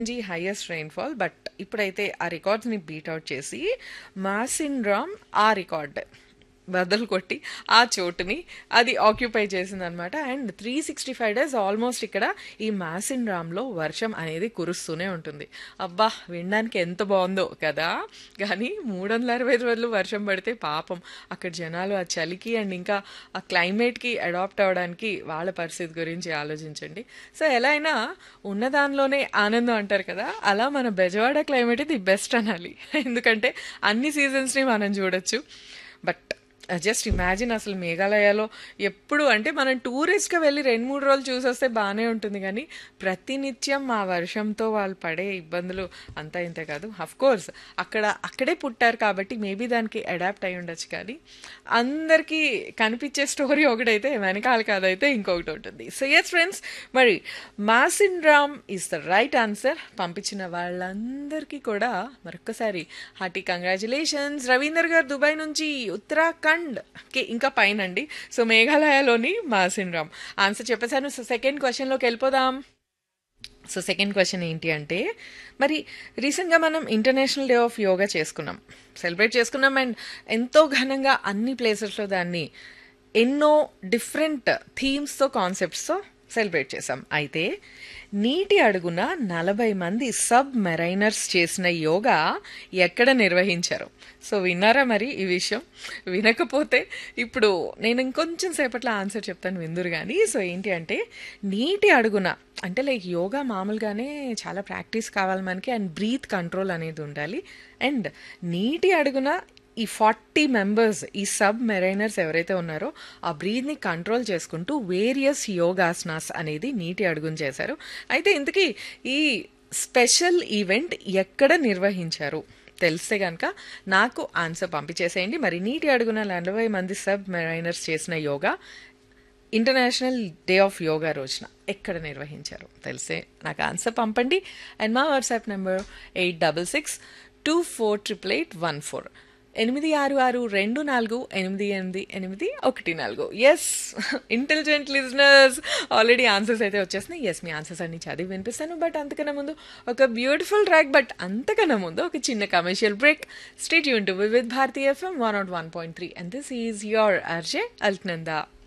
G highest rainfall. But ఇప్పుడైతే ఆ రికార్డ్స్‌ని beat out చేసి మాసిన్రామ్ ఆ రికార్డ్ బద్దలు కొట్టి ఆ చోటుని అది ఆక్యుపై చేసిందనమాట. అండ్ 365 డేస్ ఆల్మోస్ట్ ఇక్కడ ఈ మాసిన్రామ్‌లో వర్షం అనేది కురుస్తూనే ఉంటుంది. అబ్బా! వినడానికి ఎంత బావుందో కదా! కానీ 365 రోజులు వర్షం పడితే పాపం అక్కడ జనాలు ఆ చలికి అండ్ ఇంకా ఆ క్లైమేట్‌కి అడాప్ట్ అవ్వడానికి వాళ్ళ పరిస్థితి గురించి ఆలోచించండి. సో, ఎలా అయినా ఉన్న దానిలోనే ఆనందం అంటారు కదా! అలా మన బెజవాడ క్లైమేట్ ది బెస్ట్ అనాలి. ఎందుకంటే అన్ని సీజన్స్‌ని మనం చూడొచ్చు. బట్ జస్ట్ ఇమాజిన్ అసలు మేఘాలయలో ఎప్పుడు అంటే మనం టూరిస్ట్‌గా వెళ్లి 2, 3 రోజులు చూసొస్తే బానే ఉంటుంది గానీ, ప్రతినిత్యం ఆ వర్షంతో వాళ్ళు పడే ఇబ్బందులు అంతా ఇంతా కాదు. ఆఫ్‌కోర్స్ అక్కడ అక్కడే పుట్టారు కాబట్టి మేబీ దానికి అడాప్ట్ అయ్యి ఉండొచ్చు కానీ, అందరికీ కనిపించే స్టోరీ ఒకటైతే వెనకాల కథైతే ఇంకొకటి ఉంటుంది. సో, యెస్ ఫ్రెండ్స్ మరి Mawsynram is the right answer. పంపించిన వాళ్ళందరికీ కూడా మరొక్కసారి హార్టీ కంగ్రాచ్యులేషన్స్. రవీందర్ గారు దుబాయ్ నుంచి ఉత్తరాఖండ్‌కి ఇంకా పైనండి. సో, మేఘాలయలోని మాసిన్రామ్. ఆన్సర్ చెప్పేసాను. సో, సెకండ్ క్వెషన్‌లోకి వెళ్ళిపోదాం. సో, సెకండ్ క్వెషన్ ఏంటి అంటే, మరి రీసెంట్‌గా మనం ఇంటర్నేషనల్ డే ఆఫ్ యోగా చేసుకున్నాం. సెలబ్రేట్ చేసుకున్నాం అండ్ ఎంతో ఘనంగా అన్ని ప్లేసెస్‌లో దాన్ని ఎన్నో డిఫరెంట్ థీమ్స్‌తో, కాన్సెప్ట్స్‌తో సెలబ్రేట్ చేశాం. అయితే నీటి అడుగున 40 మంది సబ్ మెరైనర్స్ చేసిన యోగా ఎక్కడ నిర్వహించారు? సో, విన్నారా మరి ఈ విషయం? వినకపోతే ఇప్పుడు నేను ఇంకొంచెం సేపట్లో ఆన్సర్ చెప్తాను విందురు గానీ. సో, ఏంటి అంటే నీటి అడుగున అంటే లైక్ యోగా మామూలుగానే చాలా ప్రాక్టీస్ కావాలి మనకి అండ్ బ్రీత్ కంట్రోల్ అనేది ఉండాలి. అండ్ నీటి అడుగున ఈ 40 మెంబర్స్ ఈ సబ్ మెరైనర్స్ ఎవరైతే ఉన్నారో ఆ బ్రీత్‌ని కంట్రోల్ చేసుకుంటూ వేరియస్ యోగాసనాస్ అనేది నీటి అడుగున చేశారు. అయితే ఇంతకీ ఈ స్పెషల్ ఈవెంట్ ఎక్కడ నిర్వహించారు? తెలిస్తే గనక నాకు ఆన్సర్ పంపించేసేయండి. మరి నీటి అడుగున 40 మంది సబ్ మెరైనర్స్ చేసిన yoga international day of yoga రోజున ఎక్కడ నిర్వహించారు? తెలిస్తే నాకు ఆన్సర్ పంపండి. అండ్ మా WhatsApp number 86248814 8662488814 yes intelligent listeners already answers అయితే వచ్చేసినాయి. యెస్ మీ ఆన్సర్స్ అన్ని చదివి వినిపిస్తాను. బట్ అంతకన్నా ముందు ఒక బ్యూటిఫుల్ ట్రాక్ బట్ అంతకన్నా ముందు ఒక చిన్న commercial break. Stay tuned to Vividh Bharati FM 101.3 and this is your RJ Alaknanda.